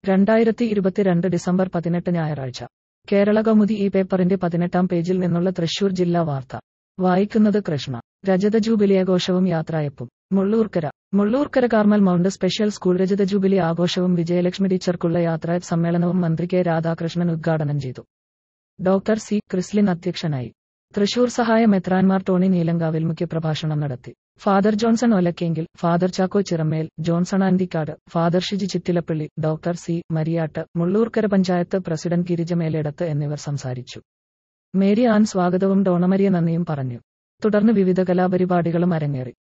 രണ്ടായിരത്തി ഇരുപത്തിരണ്ട് ഡിസംബർ പതിനെട്ട് ഞായറാഴ്ച കേരള കൗമുദി ഈ പേപ്പറിന്റെ പതിനെട്ടാം പേജിൽ നിന്നുള്ള തൃശൂർ ജില്ലാ വാർത്ത വായിക്കുന്നത് കൃഷ്ണ രജത ജൂബിലി ആഘോഷവും യാത്രയപ്പും Mullurkara Mullurkara Carmel mount special school രജത ജൂബിലി ആഘോഷവും വിജയലക്ഷ്മി ടീച്ചർക്കുള്ള യാത്രയപ്പ് സമ്മേളനവും മന്ത്രി കെ രാധാകൃഷ്ണൻ ഉദ്ഘാടനം ചെയ്തു ഡോക്ടർ സി ക്രിസ്ലിൻ അധ്യക്ഷനായി തൃശൂർ സഹായ മെത്രാൻമാർ ടോണി നീലങ്കാവിൽ മുഖ്യപ്രഭാഷണം നടത്തി father Johnson Olakkengil father Chacko Chiramel Johnson Anthikkad father Shiji Chittilappally doctor C Mariyat Mullurkara panchayat president Girija Melidath എന്നിവർ സംസാരിച്ചു മേരി ആൻ സ്വാഗതവും ഡോണമരിയ നന്ദിയും പറഞ്ഞു തുടർന്ന് വിവിധ കലാപരിപാടികളും അരങ്ങേറി